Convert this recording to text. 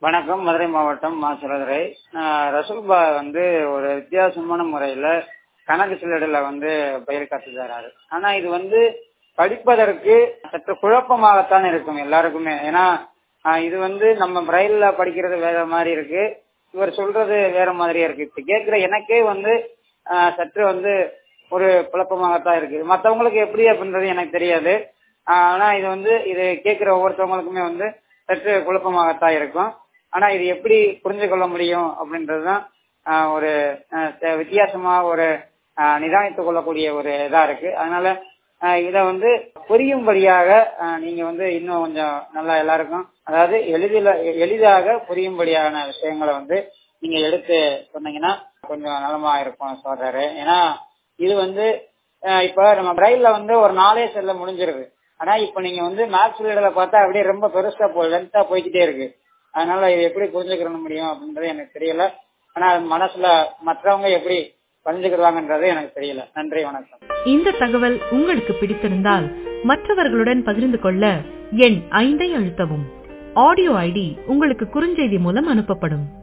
வணக்கம் மதுரை மாவட்டம் மாசுரதுரை ரசூல்பா வந்து ஒரு வித்தியாசமான முறையில கணக்கு சில்லடில வந்து பயிர் கத்து தராரு ஆனா இது வந்து படிப்பதற்கு சற்று குழப்பமாகத்தான் இருக்கும் எல்லாருக்குமே ஏன்னா ஆஹ் இது வந்து நம்ம பிரைல்ல படிக்கிறது வேற மாதிரி இருக்கு இவர் சொல்றது வேற மாதிரியா இருக்கு இப்ப கேட்கிற எனக்கே வந்து ஆஹ் சற்று வந்து ஒரு குழப்பமாகத்தான் இருக்கு மத்தவங்களுக்கு எப்படி அப்படின்றது எனக்கு தெரியாது ஆஹ் ஆனா இது வந்து இது கேட்கிற ஒவ்வொருத்தவங்களுக்குமே வந்து சற்று குழப்பமாகத்தான் இருக்கும் ஆனா இது எப்படி புரிஞ்சு கொள்ள முடியும் அப்படின்றதுதான் ஆஹ் ஒரு ஆஹ் த- வித்தியாசமா ஒரு ஆஹ் நிதானித்துக் கொள்ளக்கூடிய ஒரு இதா இருக்கு அதனால ஆஹ் இத வந்து புரியும்படியாக ஆஹ் நீங்க வந்து இன்னும் கொஞ்சம் நல்லா எல்லாருக்கும் அதாவது எளிதில எளிதாக புரியும்படியான விஷயங்களை வந்து நீங்க எடுத்து சொன்னீங்கன்னா கொஞ்சம் நலமா இருக்கும் சொல்றாரு ஏன்னா இது வந்து ஆஹ் இப்ப நம்ம பிரைல்ல வந்து ஒரு நாளே செல்ல முடிஞ்சிருது ஆனா இப்ப நீங்க வந்து மேத்ஸ் ரீடர்ல பார்த்தா அப்படியே ரொம்ப பெருசா போ லென்த்தா போய்கிட்டே இருக்கு அதனால இது எப்படி புரிஞ்சுக்கிற முடியும் அப்படின்றது எனக்கு தெரியல ஆனா அது மனசுல மற்றவங்க எப்படி புரிஞ்சுக்கிறாங்கன்றது எனக்கு தெரியல நன்றி வணக்கம் இந்த தகவல் உங்களுக்கு பிடித்திருந்தால் மற்றவர்களுடன் பகிர்ந்து கொள்ள எண் ஐந்தை அழுத்தவும் ஆடியோ ஐடி உங்களுக்கு குறுஞ்செய்தி மூலம் அனுப்பப்படும்